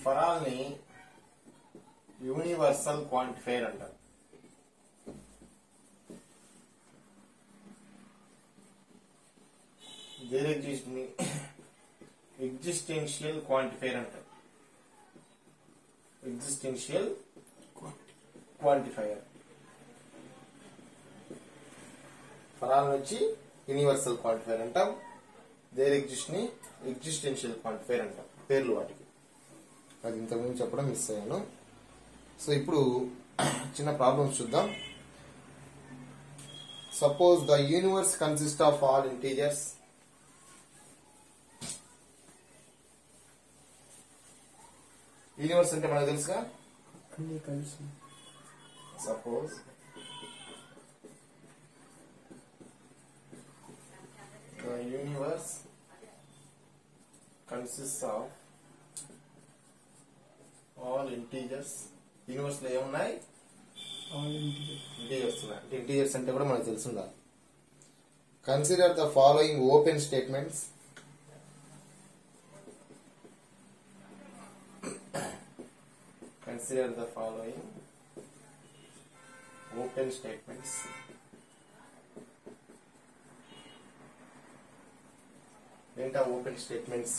ఫరాల్ని universal క్వాంటిఫైర్ అంటారు there exist existential క్వాంటిఫైర్ అంటారు existential quantifier ఫరాల్ నుంచి యూనివర్సల్ క్వాంటిఫైర్ అంటాం దేర్ ఎగ్జిస్ట్ ని ఎగ్జిస్టెన్షియల్ క్వాంటిఫైర్ అంటాం పేర్లు వాటికి అది ఇంతకుముందు చెప్పడం మిస్ అయ్యాను సో ఇప్పుడు చిన్న ప్రాబ్లమ్స్ చూద్దాం suppose the universe consist of all integers universe అంటే మనకు తెలుసుగా అన్ని కలిసి suppose the universe consists of all integers universe లో ఏమున్నాయి ఆల్ ఇంటిజర్ ఇంటీజర్స్ ఉన్నాయి అంటే ఇంటీజర్స్ అంటే కూడా మనకు తెలుసుందా consider the following open statements consider the following open statements ఏంటా open statements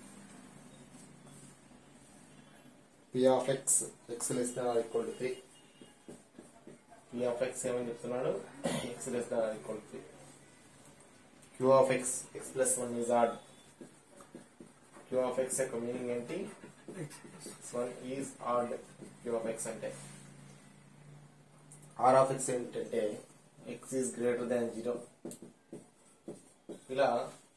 P of X X less than equal to three P of X ఏమని చెప్తున్నాడు X less than equal to three Q of X X plus one is odd Q of X యొక్క meaning ఏంటి X one is odd Q of X అంటే R of X ఏంటంటే X is greater than zero ఇలా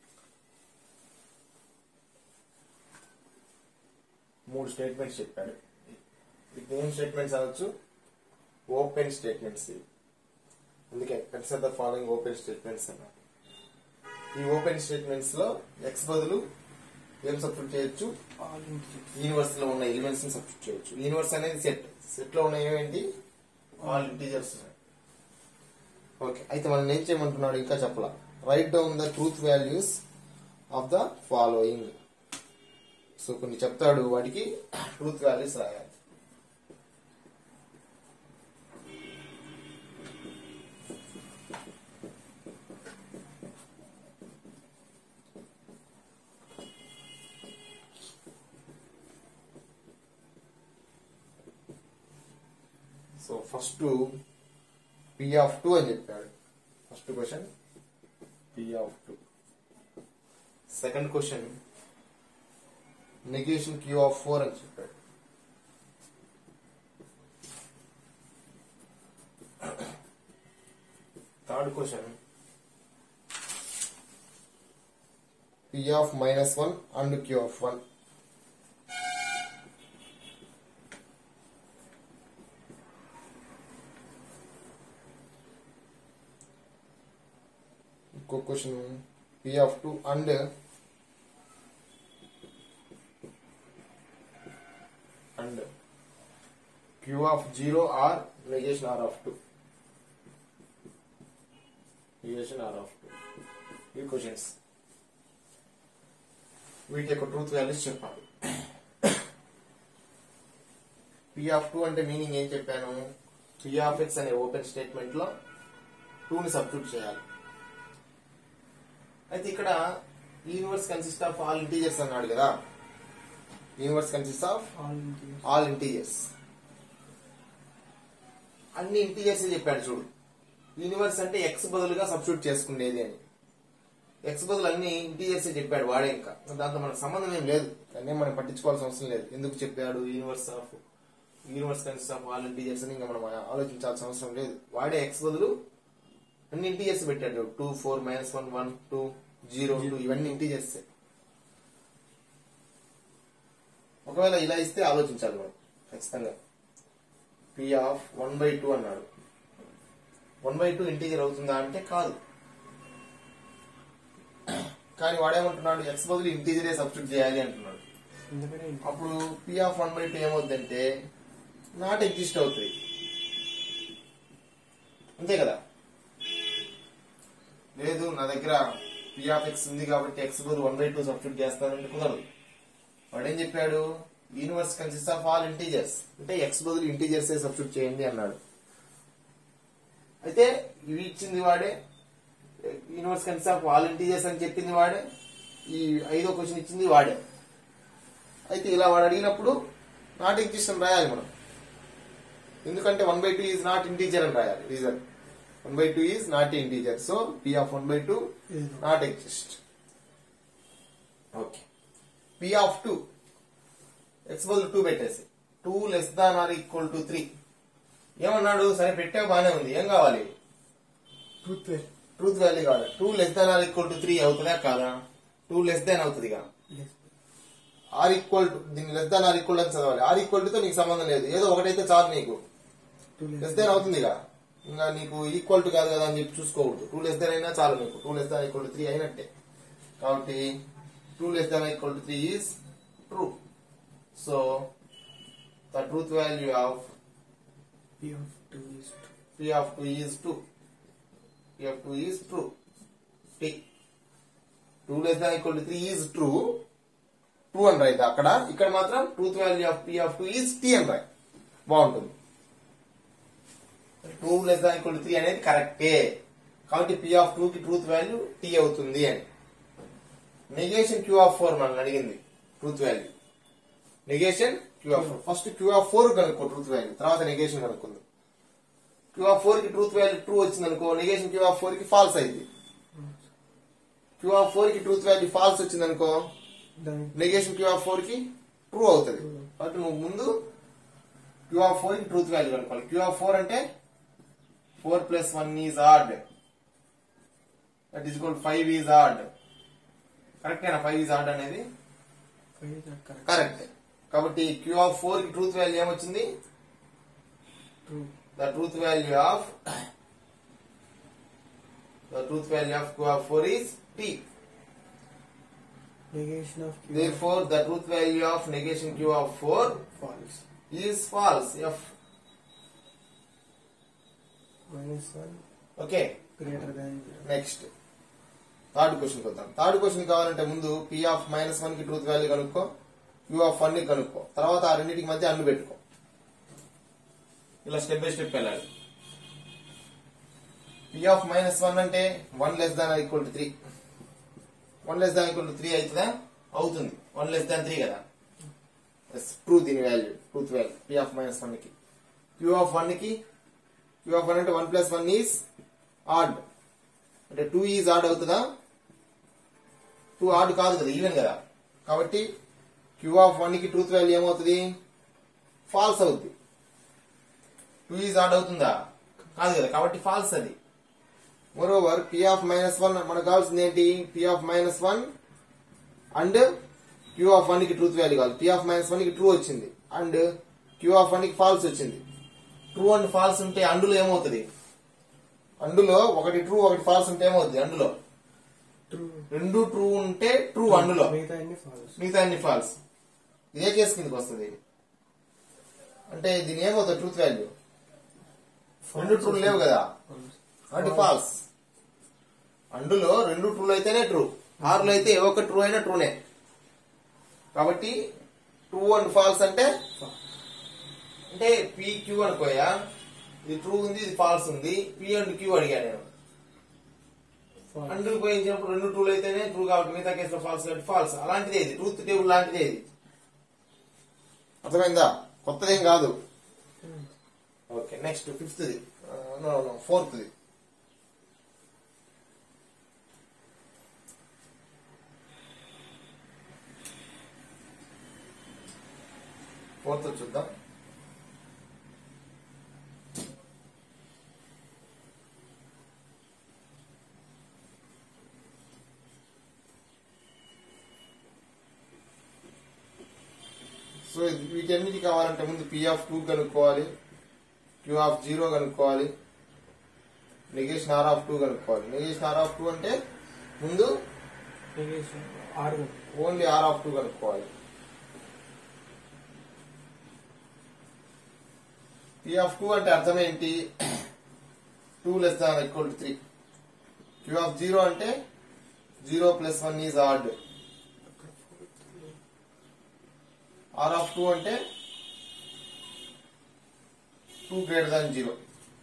మూడు statements చెప్పాడు ఇది ఏం statements అనొచ్చు ఓపెన్ స్టేట్మెంట్స్ ఇవి అందుకే consider the following open statements అన్నారు ఈ ఓపెన్ స్టేట్మెంట్స్ లో ఎక్స్ బదులు ఏం సబ్స్టిట్యూట్ చేయొచ్చు ఆల్ ఇంటిజర్ యూనివర్స్ లో ఉన్న ఎలిమెంట్స్ ని సబ్స్టిట్యూట్ చేయొచ్చు యూనివర్స్ అనేది సెట్ సెట్ లో ఉన్న ఏమేంటి ఆల్ ఇంటీజర్స్ ఓకే అయితే మనం ఏం చేయమంటున్నాడు ఇంకా చెప్పలా write down the truth values of the following so కొన్ని చెప్తాడు వాటికి ట్రూత్ వాల్యూస్ రాయాలి so first P of two అని చెప్పాడు first question P of two second question negation Q of four అని చెప్పాడు third question P of minus one and Q of one ఇంకో question P of two and and Q of zero or negation R of two negation R of two ఈ questions వీటి యొక్క truth values చెప్పాలి P of two అంటే meaning ఏం చెప్పాను P of X అనే open statement లో టూని సబ్స్టిట్యూట్ చేయాలి అయితే ఇక్కడ universe consist of all integers అన్నాడు కదా universe consist of all integer all integers అన్ని ఇంటీజర్స్ చెప్పాడు చూడు యూనివర్స్ అంటే ఎక్స్ బదులుగా సబ్స్టిట్యూట్ చేసుకునేది అని ఎక్స్ బదులు అన్ని ఇంటీజర్స్ చెప్పాడు వాడే ఇంకా దాంతో మనకు సంబంధం ఏం లేదు దాన్ని మనం పట్టించుకోవాల్సిన అవసరం లేదు ఎందుకు చెప్పాడు universe of universe consist of all integers అని ఇంకా మనం ఆలోచించాల్సిన అవసరం లేదు వాడే ఎక్స్ బదులు అన్ని ఇంటీజర్స్ పెట్టాడు two four minus one one two zero two ఇవన్నీ ఇంటీజర్స్ ఒకవేళ ఇలా ఇస్తే ఆలోచించాలి మనం ఖచ్చితంగా P of one by two అన్నాడు వన్ బై టూ ఇంటీజర్ అవుతుందా అంటే కాదు కానీ వాడేమంటున్నాడు ఎక్స్ బదులు ఇంటీజరే సబ్స్టిట్యూట్ చేయాలి అంటున్నాడు ఎందుకంటే అప్పుడు P of one by two ఏమవుతుందంటే నాట్ ఎగ్జిస్ట్ అవుతుంది అంతే కదా లేదు నా దగ్గర పి ఆఫ్ ఎక్స్ ఉంది కాబట్టి ఎక్స్ బదులు వన్ బై టూ సబ్స్టిట్యూట్ చేస్తానంటే కుదరదు వాడేం చెప్పాడు universe consist of all integers అంటే ఎక్స్ బదులు ఇంటీజర్స్ సబ్స్టిట్యూట్ చేయండి అన్నాడు అయితే ఇవి ఇచ్చింది వాడే universe consist of all integers అని చెప్పింది వాడే ఈ ఐదో క్వశ్చన్ ఇచ్చింది వాడే అయితే ఇలా వాడు అడిగినప్పుడు నాట్ ఎగ్జిస్ట్ అని రాయాలి మనం ఎందుకంటే one by two is not integer అని రాయాలి reason one by two is not integer so P of one by two ఏదో not exist okay P of two X బదులు టూ పెట్టేసి two less than or equal to three ఏమన్నాడు సరే పెట్టావు బానే ఉంది ఏం కావాలి ట్రూత్ ట్రూత్ వాల్యూ కావాలి two less than or equal to three అవుతుందా కాదా టూ లెస్ దాన్ అవుతుంది కదా ఆర్ ఈక్వల్ టు దీన్ని లెస్ దాన్ ఆర్ ఈక్వల్ అని చదవాలి ఆర్ ఈక్వల్ తో నీకు సంబంధం లేదు ఏదో ఒకటైతే చాలు నీకు టూ లెస్ దాన్ అవుతుందిగా ఇంకా నీకు ఈక్వల్ టు కాదు కదా అని చెప్పి చూసుకోకూడదు టూ లెస్ దాన్ అయినా చాలు నీకు two less than equal to three అయినట్టే కాబట్టి two less than equal to three is true so the truth value of P of two is p of 2 is 2 p of 2 is true t 2 less than equal to 3 is true true అని write అక్కడ ఇక్కడ మాత్రం truth value of P of two is T అని write బాగుంటుంది two less than equal to three అనేది కరెక్టే కాబట్టి P of two కి ట్రూత్ వాల్యూ టీ అవుతుంది అని నెగేషన్ క్యూ ఆఫ్ ఫోర్ మనల్ని అడిగింది truth value negation Q of four first Q of four కనుక్కో ట్రూత్ వాల్యూ తర్వాత నెగేషన్ కనుక్కుంది క్యూ ఆఫ్ ఫోర్ కి ట్రూత్ వాల్యూ ట్రూ వచ్చింది అనుకో నెగేషన్ క్యూ ఆఫ్ ఫోర్ కి ఫాల్స్ అయింది క్యూ ఆఫ్ ఫోర్ కి ట్రూత్ వాల్యూ ఫాల్స్ వచ్చింది అనుకో దాని నెగేషన్ క్యూ ఆఫ్ ఫోర్ కి ట్రూ అవుతుంది కాబట్టి నువ్వు ముందు క్యూ ఆఫ్ ఫోర్ కి ట్రూత్ వాల్యూ కనుక్కోవాలి క్యూ ఆఫ్ ఫోర్ అంటే four plus one is odd that is equal five is odd కరెక్టేనా ఫైవ్ ఈజ్ ఆడ్ అనేది ఫైవ్ కరెక్ట్ కరెక్ట్ కాబట్టి క్యూ ఆఫ్ ఫోర్ కి ట్రూత్ వాల్యూ ఏమొచ్చింది true the truth value of the truth value of q of 4 is t negation of Q therefore the truth value of negation q of 4 false is false f minus one okay greater than zero next third question వద్దాం third question కావాలంటే ముందు p of minus one కి truth value కనుక్కో q of one ని కనుక్కో తర్వాత ఆ రెండింటికి మధ్య అన్ను పెట్టుకో ఇలా స్టెప్ బై స్టెప్ వెళ్ళాలి p ఆఫ్ మైనస్ వన్ అంటే one less than equal to three one less than equal to three అవుతుందా అవుతుంది వన్ లెస్ దాన్ త్రీ కదా ట్రూ దీని value truth value p of minus one కి q of one కి q of one అంటే one plus one is odd అంటే two is odd అవుతుందా two odd కాదు కదా ఈవెన్ కదా కాబట్టి క్యూ ఆఫ్ వన్ కి ట్రూత్ వాల్యూ ఏమవుతుంది ఫాల్స్ అవుద్ది టూ ఈజ్ ఆడ్ అవుతుందా కాదు కదా కాబట్టి ఫాల్స్ అది moreover P of minus one మనకు కావాల్సింది ఏంటి P of minus one and Q of one కి ట్రూత్ వాల్యూ కావాలి పి ఆఫ్ మైనస్ వన్ కి ట్రూ వచ్చింది అండ్ క్యూ ఆఫ్ వన్ కి ఫాల్స్ వచ్చింది ట్రూ అండ్ ఫాల్స్ ఉంటే అందులో ఏమవుతుంది అందులో ఒకటి ట్రూ ఒకటి ఫాల్స్ ఉంటే ఏమవుతుంది అందులో ట్రూ రెండు ట్రూ ఉంటే ట్రూ అందులో మిగతా అన్ని ఫాల్స్ మిగతా అన్ని ఫాల్స్ ఇదే కేసు కిందకి వస్తుంది అంటే దీని ఏమవుతుంది ట్రూత్ వాల్యూ రెండు ట్రూ లేవు కదా అంటే ఫాల్స్ అందులో రెండు ట్రూలు అయితేనే ట్రూ ఆరులో అయితే ఏ ఒక్క ట్రూ అయినా ట్రూనే కాబట్టి ట్రూ అండ్ ఫాల్స్ అంటే అంటే పీ క్యూ అనుకోయా ఇది ట్రూ ఉంది ఇది ఫాల్స్ ఉంది పీ అండ్ క్యూ అడిగా నేను అండ్రు పోయించినప్పుడు రెండు ట్రూలు అయితేనే ట్రూ కాబట్టి మిగతా కేసులో ఫాల్స్ కాబట్టి ఫాల్స్ అలాంటిదే ఇది ట్రూత్ టేబుల్ లాంటిదే ఇది అర్థమైందా కొత్తదేం కాదు okay next fifth the fourth the fourth చూద్దాం సో ఇది- వీటన్నిటి కావాలంటే ముందు పి ఆఫ్ టూ కనుక్కోవాలి క్యూ ఆఫ్ జీరో కనుక్కోవాలి నెగేషన్ ఆర్ ఆఫ్ టూ కనుక్కోవాలి నెగేషన్ ఆర్ ఆఫ్ టూ అంటే ముందు negation R only R of two కనుక్కోవాలి పి ఆఫ్ టూ అంటే అర్థం ఏంటి two less than equal to three Q of zero అంటే zero plus one is odd R of two అంటే two greater than zero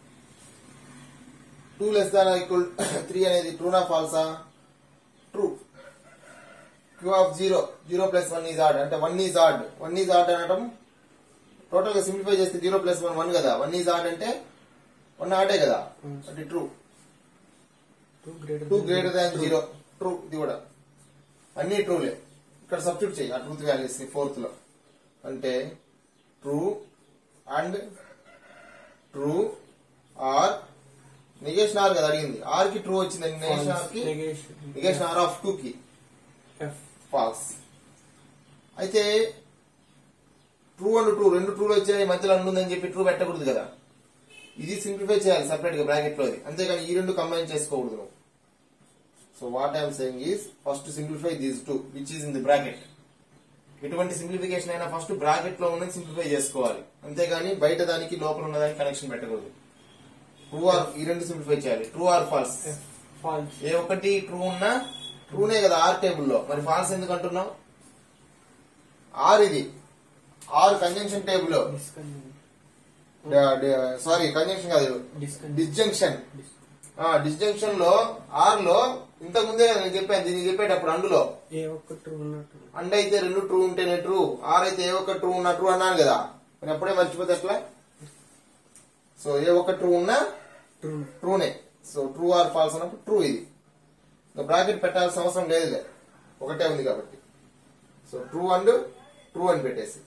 two less than equal three అనేది ట్రూనా ఫాల్సా true Q of zero zero plus one is odd అంటే one is odd one is odd అనడం total గా simplify చేస్తే zero plus one one కదా one is odd అంటే one ఆడే కదా అంటే true two greater two greater than zero true ఇది కూడా అన్ని ట్రూలే ఇక్కడ సబ్స్టిట్యూట్ చేయి ఆ ట్రూత్ వాల్యూస్ ని ఫోర్త్ లో అంటే true and true or negation R కదా అడిగింది ఆర్ కి ట్రూ వచ్చింది నెగేషన్ ఆర్ కి నెగేషన్ ఆర్ ఆఫ్ టూ కి ఎఫ్ ఫాల్స్ అయితే ట్రూ అండ్ ట్రూ రెండు ట్రూలు వచ్చాయి మధ్యలో ఉందని చెప్పి ట్రూ పెట్టకూడదు కదా ఇది సింప్లిఫై చేయాలి సెపరేట్ గా బ్రాకెట్ లో అంతేగాని ఈ రెండు కంబైన్ చేసుకోకూడదు నువ్వు so what I'm saying is first simplify these two which is in the bracket ఎటువంటి సింప్లిఫికేషన్ అయినా ఫస్ట్ బ్రాకెట్ లో ఉన్నది సింప్లిఫై చేసుకోవాలి అంతేగాని బయట దానికి లోపల ఉన్నదానికి కనెక్షన్ పెట్టకూడదు ట్రూ ఆర్ ఈ రెండు సింప్లిఫై చేయాలి true or false F false ఏ ఒక్కటి ట్రూ ఉన్నా ట్రూనే కదా ఆర్ టేబుల్లో మరి ఫాల్స్ ఎందుకు అంటున్నావు ఆర్ ఇది ఆర్ కంజంక్షన్ టేబుల్ డిస్కన్ సారీ కంజంక్షన్ కాదు డిస్కన్ డిస్జంక్షన్ డిస్జంక్షన్ లో ఆర్ లో ఇంతకు ముందే కదా నేను చెప్పాను దీనికి చెప్పేటప్పుడు అందులో ఏ ఒక్క ట్రూ ఉన్నట్టు అండ్ అయితే రెండు ట్రూ ఉంటేనే ట్రూ ఆర్ అయితే ఏ ఒక్క ట్రూ ఉన్నా ట్రూ అన్నాను కదా మరి అప్పుడే మర్చిపోతే ఎట్లా సో ఏ ఒక్క ట్రూ ఉన్నా ట్రూ ట్రూనే సో ట్రూ ఆర్ ఫాల్స్ అన్నప్పుడు ట్రూ ఇది ఇంకా బ్రాకెట్ పెట్టాల్సిన అవసరం లేదులే ఒకటే ఉంది కాబట్టి సో ట్రూ అండ్ ట్రూ అని పెట్టేసి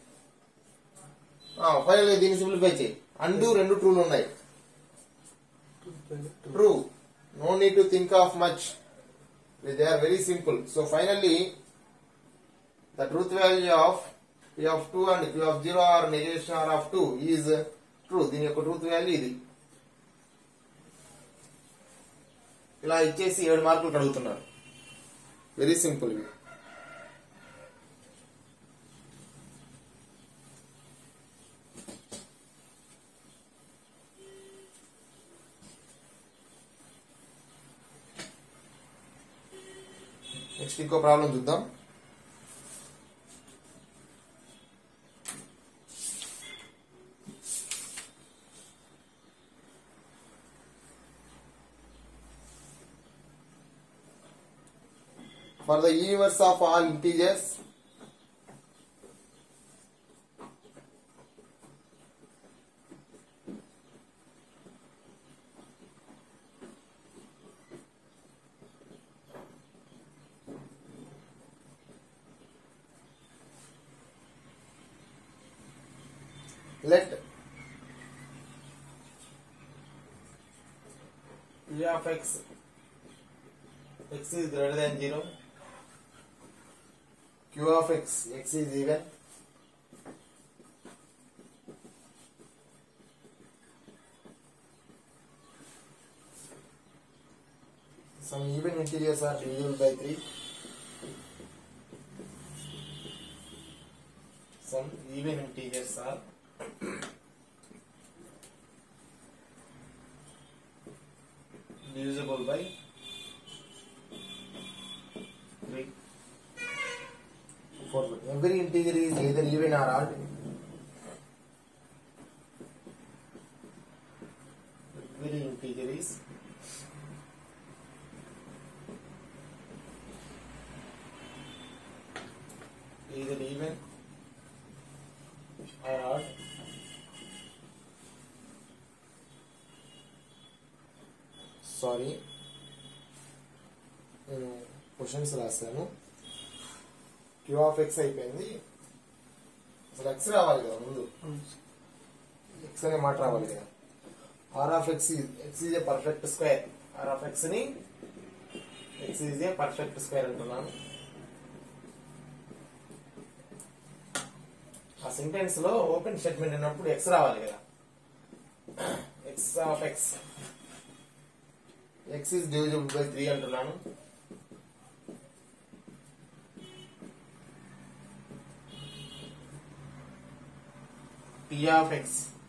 ఫైనల్ దీన్ని సింప్లిఫై చేయి అండు రెండు ట్రూలు ఉన్నాయి true no need to think of much they are very simple so finally the truth value of P of two and P of zero or negation R of two is true దీని యొక్క truth value ఇది ఇలా ఇచ్చేసి ఏడు మార్కులు అడుగుతున్నారు very simple ఇవి next ఇంకో ప్రాబ్లం చూద్దాం for the universe of all integers let p of x x is greater than 0 q of x x is even some even integers are divisible by 3 some even integers are divisible by 3 for every integer is either even or odd. Every integer is either even or odd. Sorry నేను questions రాశాను Q of X అయిపోయింది అసలు X రావాలి కదా ముందు X అనే మాట రావాలి కదా R of X X is a perfect square R of X ని X is a perfect square అంటున్నాను ఆ సెంటెన్స్ లో ఓపెన్ స్టేట్మెంట్ అన్నప్పుడు ఎక్స్ రావాలి కదా X of X X is divisible by three అంటున్నాను p of x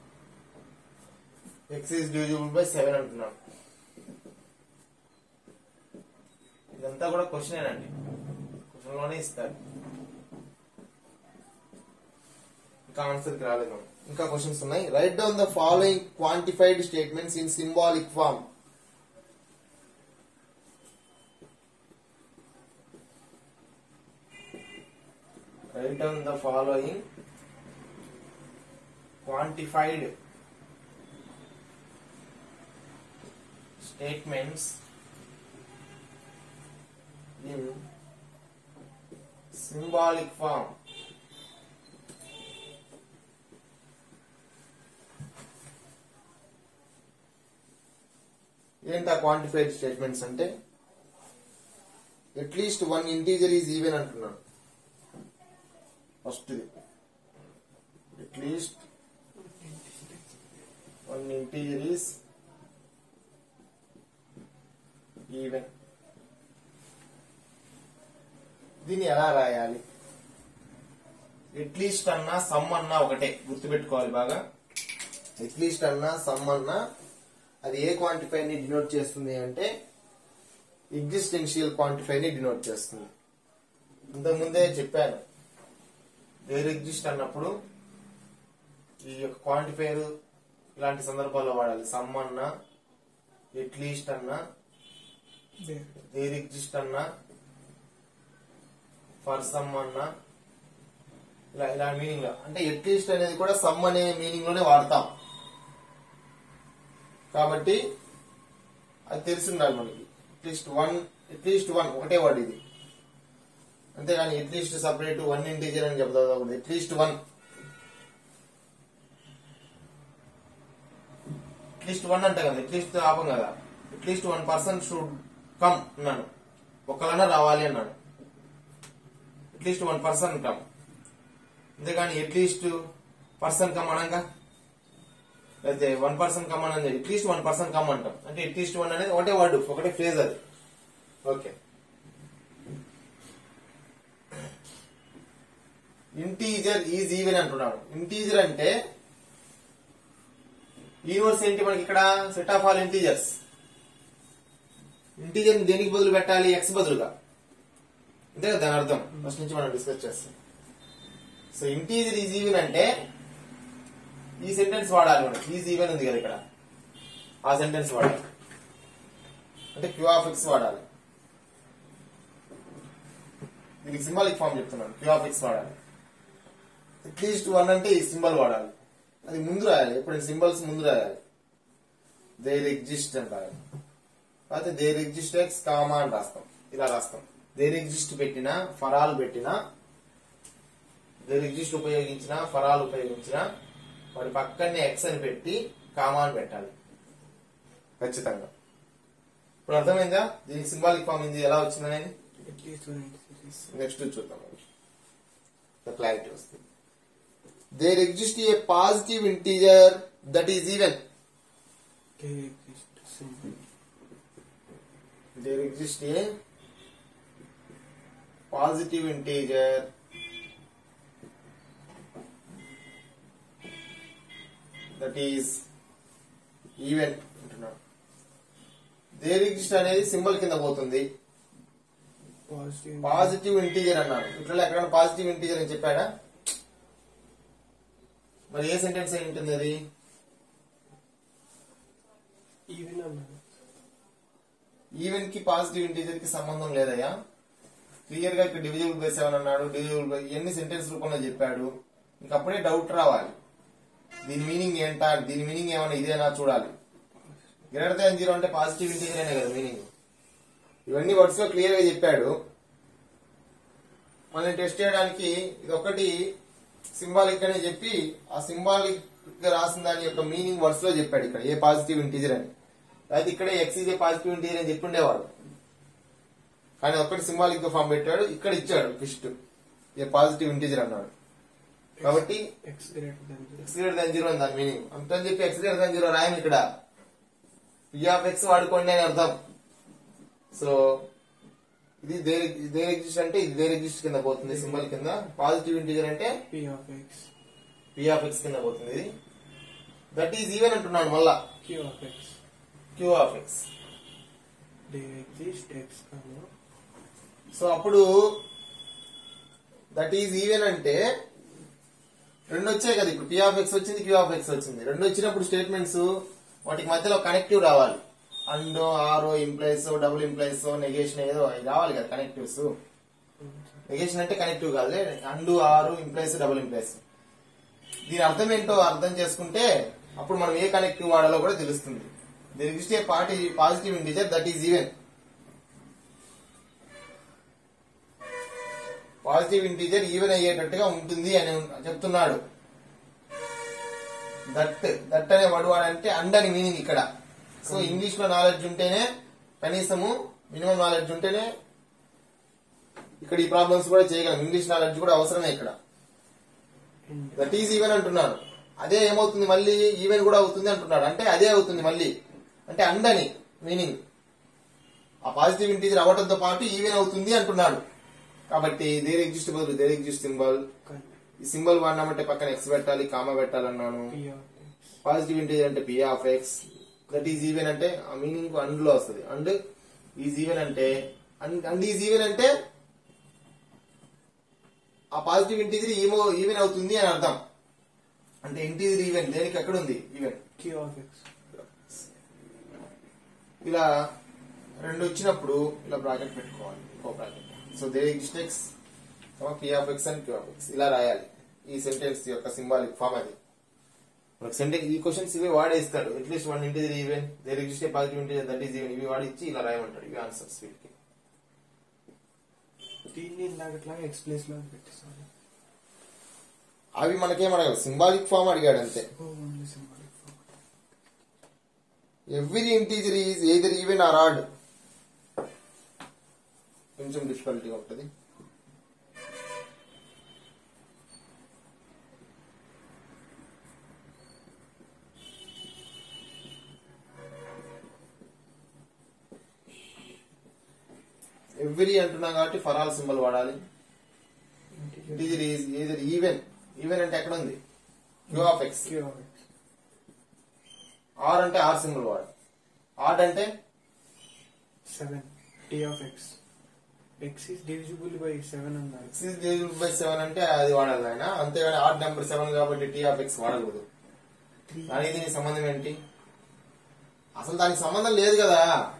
x is divisible by 7 అంటున్నాను ఇదంతా కూడా క్వశ్చన్ అండి క్వశ్చన్ లోనే ఇస్తారు ఇంకా ఆన్సర్ కి రాలేదు మనం. ఇంకా క్వశ్చన్స్ ఉన్నాయి write down the following quantified statements in symbolic form write down the following quantified statements in symbolic form ఏంటా క్వాంటిఫైడ్ స్టేట్మెంట్స్ అంటే at least one integer is even అంటున్నాను first at least one integer is even దీన్ని ఎలా రాయాలి at least అన్నా some అన్నా ఒకటే గుర్తుపెట్టుకోవాలి బాగా ఎట్లీస్ట్ అన్నా సమ్ అన్నా అది ఏ క్వాంటిఫై ని డినోట్ చేస్తుంది అంటే ఎగ్జిస్టెన్షియల్ క్వాంటిఫై ని డినోట్ చేస్తుంది ఇంతకుముందే చెప్పాను వేర్ ఎగ్జిస్ట్ అన్నప్పుడు ఈ యొక్క క్వాంటిఫైర్ ఇలాంటి సందర్భాల్లో వాడాలి సమ్ అన్నా ఎట్లీస్ట్ అన్నా దేర్ దేర్ ఎగ్జిస్ట్ అన్నా ఫర్ సమ్ అన్నా ఇలా ఇలా మీనింగ్ లో అంటే ఎట్లీస్ట్ అనేది కూడా సమ్ అనే మీనింగ్ లోనే వాడతాం కాబట్టి అది తెలిసి ఉండాలి మనకి అట్లీస్ట్ వన్ అట్లీస్ట్ వన్ ఒకటే వర్డ్ ఇది అంతేగాని అట్లీస్ట్ సపరేట్ వన్ ఇంటీజర్ అని చెప్తా అట్లీస్ట్ వన్ అట్లీస్ట్ వన్ అంటే కదా అట్లీస్ట్ ఆపం కదా at least one person should come అన్నాను ఒకళ్ళన్నా రావాలి అన్నాడు అట్లీస్ట్ వన్ పర్సన్ కమ్ అంతేగాని అట్లీస్ట్ పర్సన్ కమ్ అనగా అయితే వన్ పర్సన్ కమ్ అని అట్లీస్ట్ వన్ పర్సన్ కమ్ అంటాం అంటే అట్లీస్ట్ వన్ అనేది ఒకటే వర్డ్ ఒకటే ఫ్రేజ్ అది ఓకే ఇంటీజర్ ఈజ్ ఈవెన్ అంటున్నాడు ఇంటీజర్ అంటే యూనివర్స్ ఏంటి మనకి ఇక్కడ set of all integers integer దేనికి బదులు పెట్టాలి ఎక్స్ బదులుగా అంతే కదా దాని అర్థం ఫస్ట్ నుంచి మనం డిస్కస్ చేస్తాం సో ఇంటీజర్ ఈజ్ ఈవెన్ అంటే ఈ సెంటెన్స్ వాడాలి మనం ఈజ్ ఈవెన్ ఉంది కదా ఇక్కడ ఆ సెంటెన్స్ వాడాలి అంటే క్యూ ఆఫ్ ఎక్స్ వాడాలి దీనికి సింబాలిక్ ఫామ్ చెప్తున్నాను క్యూ ఆఫ్ ఎక్స్ వాడాలి అట్లీస్ట్ వన్ అంటే ఈ సింబల్ వాడాలి అది ముందు రాయాలి ఎప్పుడైనా సింబల్స్ ముందు రాయాలి దేర్ ఎగ్జిస్ట్ అని రాయాలి అయితే దేర్ ఎగ్జిస్ట్ ఎక్స్ కామా అని రాస్తాం ఇలా రాస్తాం దేర్ ఎగ్జిస్ట్ పెట్టినా ఫరాల్ పెట్టినా దేర్ ఎగ్జిస్ట్ ఉపయోగించిన ఫరాల్ ఉపయోగించిన వాడి పక్కనే ఎక్స్ అని పెట్టి కామా అని పెట్టాలి ఖచ్చితంగా ఇప్పుడు అర్థమైందా దీనికి సింబాలిక్ ఫామ్ ఇది ఎలా వచ్చిందనేది అట్లీస్ట్ వన్ సిరీస్ నెక్స్ట్ చూద్దాం క్లారిటీ వస్తుంది there exist a positive integer that is even కే exist simple there exists a positive integer that is even అంటున్నాడు దేర్ ఎగ్జిస్ట్ అనేది సింబల్ కింద పోతుంది పాజిటివ్ పాజిటివ్ ఇంటీజర్ అన్నాడు ఇట్లా ఎక్కడైనా పాజిటివ్ ఇంటీజర్ అని చెప్పాడా మరి ఏ సెంటెన్స్ అయి ఉంటుంది అది ఈవెన్ అన్నాడు ఈవెన్ కి పాజిటివ్ ఇంటీజర్ కి సంబంధం లేదయ్యా క్లియర్ గా ఇక్కడ డివిజిబుల్ బై సెవెన్ అన్నాడు డివిజిబుల్ బై ఎన్ని సెంటెన్స్ రూపంలో చెప్పాడు ఇంకా అప్పుడే డౌట్ రావాలి దీని మీనింగ్ ఏంటా దీని మీనింగ్ ఏమన్నా ఇదేనా చూడాలి గ్రేటర్ దాన్ జీరో అంటే పాజిటివ్ ఇంటీజర్ అనే కదా మీనింగ్ ఇవన్నీ వర్డ్స్ లో క్లియర్ గా చెప్పాడు మనం టెస్ట్ చేయడానికి ఇది ఒకటి సింబాలిక్ అని చెప్పి ఆ సింబాలిక్ గా రాసిన దాని యొక్క మీనింగ్ వర్డ్స్ లో చెప్పాడు ఇక్కడ ఏ పాజిటివ్ ఇంటీజర్ అని అయితే ఇక్కడే ఎక్స్ ఇదే పాజిటివ్ ఇంటీజర్ అని చెప్పి ఉండేవాడు కానీ ఒక్కటి సింబాలిక్ గా ఫామ్ పెట్టాడు ఇక్కడ ఇచ్చాడు ఫిస్ట్ ఏ పాజిటివ్ ఇంటీజర్ అన్నాడు కాబట్టి X greater than zero X greater than zero అని దాని మీనింగ్ అంతని చెప్పి ఎక్స్ గ్రేటర్ దాన్ జీరో రాయం ఇక్కడ పి ఆఫ్ ఎక్స్ వాడుకోండి అని అర్థం సో ఇది దేర్ దేర్ ఎగ్జిస్ట్ అంటే ఇది దేర్ ఎగ్జిస్ట్ కింద పోతుంది సింబల్ కింద పాజిటివ్ ఇంటీజర్ అంటే P of X P of X కింద పోతుంది ఇది దట్ ఈజ్ ఈవెన్ అంటున్నాడు మళ్ళా Q of X Q of X they exist X comma so అప్పుడు దట్ ఈజ్ ఈవెన్ అంటే రెండు వచ్చాయి కదా ఇప్పుడు పి ఆఫ్ ఎక్స్ వచ్చింది క్యూ ఆఫ్ ఎక్స్ వచ్చింది రెండు వచ్చినప్పుడు స్టేట్మెంట్స్ వాటికి మధ్యలో కనెక్టివ్ రావాలి అండ్ ఆరో ఇంప్లైస్ డబుల్ ఇంప్లైస్ నెగేషన్ ఏదో అవి రావాలి కదా కనెక్టివ్స్ నెగేషన్ అంటే కనెక్టివ్ కాదు and or implies double implies దీని అర్థం ఏంటో అర్థం చేసుకుంటే అప్పుడు మనం ఏ కనెక్టివ్ వాడాలో కూడా తెలుస్తుంది దీని exist a party positive integer that is even positive integer even అయ్యేటట్టుగా ఉంటుంది అని చెప్తున్నాడు దట్ దట్ అనే వర్డ్ వాడంటే అండ్ అని మీనింగ్ ఇక్కడ సో ఇంగ్లీష్ లో నాలెడ్జ్ ఉంటేనే కనీసము మినిమం నాలెడ్జ్ ఉంటేనే ఇక్కడ ఈ ప్రాబ్లమ్స్ కూడా చేయగలం ఇంగ్లీష్ నాలెడ్జ్ కూడా అవసరమే ఇక్కడ అండ్ దట్ ఈజ్ ఈవెన్ అంటున్నాను అదే ఏమవుతుంది మళ్ళీ ఈవెన్ కూడా అవుతుంది అంటున్నాడు అంటే అదే అవుతుంది మళ్ళీ అంటే అండ్ అని మీనింగ్ ఆ పాజిటివ్ ఇంటీజర్ అవ్వడంతో పాటు ఈవెన్ అవుతుంది అంటున్నాడు కాబట్టి దేర్ ఎగ్జిస్ట్ బదులు దేర్ ఎగ్జిస్ట్ సింబల్ ఈ సింబల్ వాడినామంటే పక్కన ఎక్స్ పెట్టాలి కామా పెట్టాలన్నాను P of X positive integer అంటే P of X that is even అంటే ఆ మీనింగ్ అండ్ లో వస్తుంది అండ్ ఈజ్ ఈవెన్ అంటే అండ్ ఈజ్ ఈవెన్ అంటే ఆ పాజిటివ్ ఇంటీజర్ ఈమో ఈవెన్ అవుతుంది అని అర్థం అంటే ఇంటీజర్ ఈవెన్ దేనికి ఎక్కడ ఉంది ఈవెన్ క్యూ ఆఫ్ ఎక్స్ ఇలా రెండు వచ్చినప్పుడు ఇలా బ్రాకెట్ పెట్టుకోవాలి ఇంకో bracket so they exist X P of X and Q of X ఇలా రాయాలి ఈ సెంటెన్స్ యొక్క సింబాలిక్ ఫామ్ అది మనకు సెంటెన్స్ ఈ క్వశ్చన్స్ ఇవే వాడేస్తాడు at least one integer even there exist positive integer that is even ఇవి వాడి ఇచ్చి ఇలా రాయమంటాడు ఇవి ఆన్సర్స్ వీటికి దీన్ని ఇందాకట్లాగా ఎక్స్ ప్లేస్ లో పెట్టేస్తాను అవి మనకేం అడగదు సింబాలిక్ ఫామ్ అడిగాడు అంతే only symbolic every integer is either even or odd కొంచెం డిఫికల్టీగా ఉంటుంది ఎవ్రీ అంటున్నాం కాబట్టి ఫర్ ఆల్ సింబల్ వాడాలి integer is either even even అంటే ఎక్కడ ఉంది Q of X Q of X or అంటే ఆర్ సింబల్ వాడు ఆడ్ అంటే seven T of X X is divisible by seven అన్నారు X is divisible by seven అంటే అది వాడాలి ఆయన అంతేగాని ఆడ్ నెంబర్ సెవెన్ కాబట్టి టీ ఆఫ్ ఎక్స్ వాడకూడదు త్రీ దానికి దీనికి సంబంధం ఏంటి అసలు దానికి సంబంధం లేదు కదా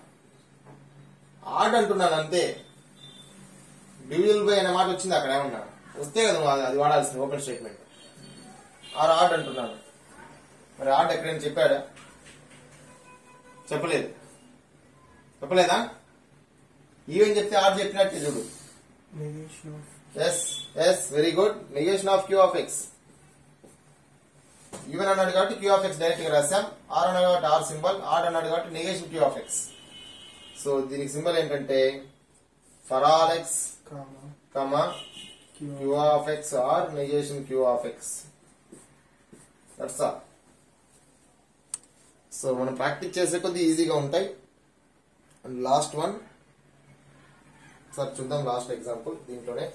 ఆడ్ అంటున్నాను అంతే డివిజిబుల్ బై అనే మాట వచ్చింది అక్కడ ఏమన్నా వస్తే కదా నువ్వు అది- అది వాడాల్సింది ఓపెన్ స్టేట్మెంట్ ఆర్ ఆడ్ అంటున్నాను మరి ఆడ్ ఎక్కడైనా చెప్పాడా చెప్పలేదు చెప్పలేదా ఈవెన్ చెప్తే ఆడ్ చెప్పినట్టు చూడు negation of S S very good negation of Q of X even అన్నాడు కాబట్టి క్యూ ఆఫ్ ఎక్స్ డైరెక్ట్ గా రాసాం ఆర్ అన్నాడు కాబట్టి ఆర్ సింబల్ ఆర్ అన్నాడు కాబట్టి negation Q of X so దీనికి సింబల్ ఏంటంటే for all X comma comma Q Q of X or negation Q of X that's all so మనం practice చేసే కొద్ది ఈజీగా ఉంటాయి అండ్ లాస్ట్ వన్ సార్ చూద్దాం లాస్ట్ ఎగ్జాంపుల్ దీంట్లోనే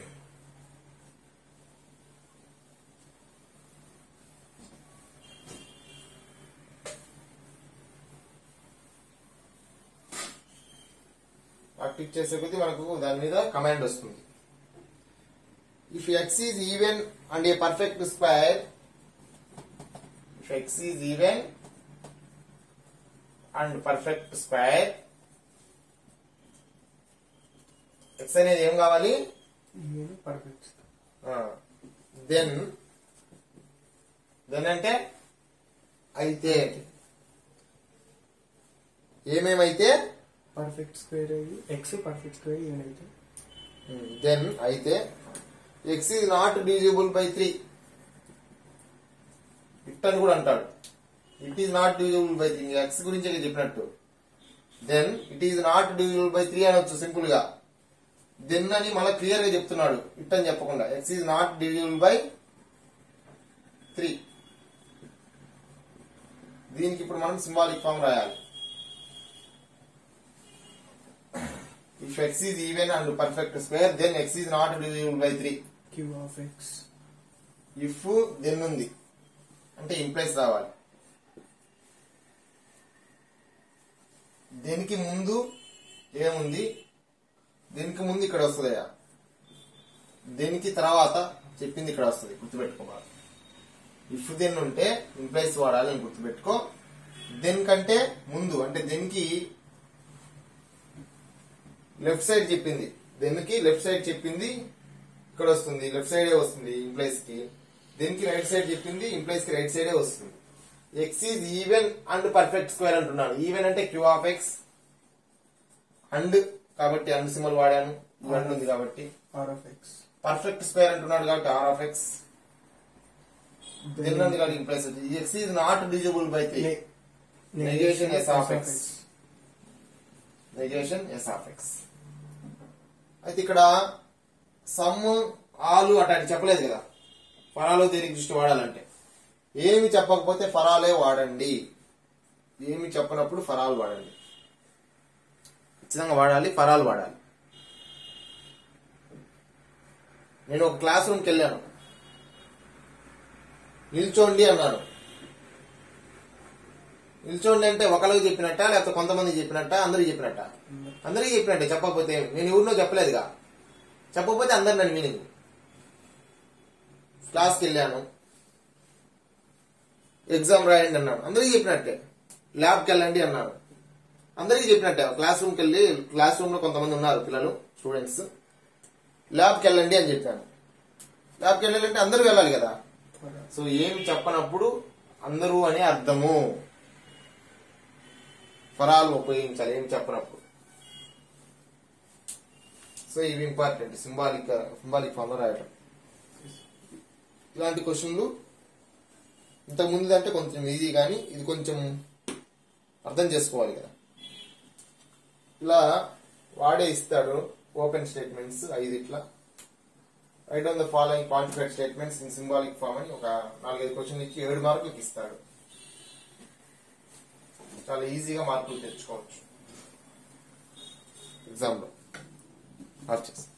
ప్రాక్టీస్ చేసే కొద్ది మనకు దాని మీద కమాండ్ వస్తుంది if X is even and a perfect square if X is even and perfect square X అనేది ఏం కావాలి ఈవెన్ పర్ఫెక్ట్ దెన్ దెన్ అంటే అయితే ఏమేమైతే పర్ఫెక్ట్ స్క్వేర్ అయ్యి ఎక్స్ పర్ఫెక్ట్ స్క్వేర్ ఈవెన్ అయితే దెన్ అయితే X is not divisible by three it అని కూడా అంటాడు it is not divisible by three X గురించి చెప్పినట్టు then it is not divisible by three అనొచ్చు సింపుల్ గా దెన్ అని మళ్ళీ క్లియర్ గా చెప్తున్నాడు ఇట్ అని చెప్పకుండా X is not divisible by three దీనికి ఇప్పుడు మనం సింబాలిక్ ఫామ్ రాయాలి if X is even and perfect square then X is not divisible by three Q of X if then ఉంది అంటే ఇంప్లైస్ రావాలి దీనికి ముందు ఏముంది దీనికి ముందు ఇక్కడ వస్తుందయ్యా దీనికి తర్వాత చెప్పింది ఇక్కడ వస్తుంది గుర్తుపెట్టుకోవాలి ఇఫ్ దెన్ ఉంటే ఇంప్లైస్ వాడాలి అని గుర్తుపెట్టుకో దెన్ కంటే ముందు అంటే దెన్కి లెఫ్ట్ సైడ్ చెప్పింది దెన్కి లెఫ్ట్ సైడ్ చెప్పింది ఇక్కడ వస్తుంది లెఫ్ట్ సైడే వస్తుంది ఇంప్లైస్ కి దీనికి రైట్ సైడ్ చెప్పింది ఇంప్లైస్ కి రైట్ సైడే వస్తుంది X is even and perfect square అంటున్నాడు ఈవెన్ అంటే క్యూ ఆఫ్ ఎక్స్ అండ్ కాబట్టి అండ్ సింబల్ వాడాను అండ్ ఉంది కాబట్టి R of X perfect square అంటున్నాడు కాబట్టి ఆర్ ఆఫ్ ఎక్స్ దెన్ ఉంది కాబట్టి implies X is not divisible by three Negation S of X. Negation S of X అయితే ఇక్కడ సమ్ ఆలు అట్లాంటి చెప్పలేదు కదా ఫరాలు దీనికి దృష్టి వాడాలంటే ఏమి చెప్పకపోతే ఫరాలే వాడండి ఏమి చెప్పనప్పుడు ఫరాలు వాడండి ఖచ్చితంగా వాడాలి ఫరాలు వాడాలి నేను ఒక క్లాస్ రూమ్కి వెళ్ళాను నిల్చోండి అన్నాను నిల్చోండి అంటే ఒకరికి చెప్పినట్ట లేకపోతే కొంతమంది చెప్పినట్ట అందరికి చెప్పినట్ట అందరికి చెప్పినట్టే చెప్పకపోతే నేను ఎవరినో చెప్పలేదుగా చెప్పకపోతే అందరు నన్ను మీనింగ్ క్లాస్కి వెళ్ళాను ఎగ్జామ్ రాయండి అన్నాడు అందరికీ చెప్పినట్టే ల్యాబ్కి వెళ్ళండి అన్నాడు అందరికీ చెప్పినట్టే క్లాస్ రూమ్కి వెళ్ళి క్లాస్ రూమ్ లో కొంతమంది ఉన్నారు పిల్లలు స్టూడెంట్స్ ల్యాబ్కి వెళ్ళండి అని చెప్పాను ల్యాబ్కి వెళ్ళాలంటే అందరూ వెళ్ళాలి కదా సో ఏమి చెప్పనప్పుడు అందరూ అని అర్థము ఫరాలు ఉపయోగించాలి ఏమి చెప్పనప్పుడు సో ఇవి ఇంపార్టెంట్ సింబాలిక్ సింబాలిక్ ఫామ్ లో రాయటం ఇలాంటి క్వశ్చన్లు ఇంతకు ముందు అంటే కొంచెం ఈజీ కానీ ఇది కొంచెం అర్థం చేసుకోవాలి కదా ఇలా వాడే ఇస్తాడు ఓపెన్ స్టేట్మెంట్స్ ఐదు ఇట్లా write on the following quantified statements in symbolic form అని ఒక నాలుగైదు క్వశ్చన్ ఇచ్చి ఏడు మార్కులకి ఇస్తాడు చాలా ఈజీగా మార్కులు తెచ్చుకోవచ్చు ఎగ్జామ్లో ఆఫ్ చేసి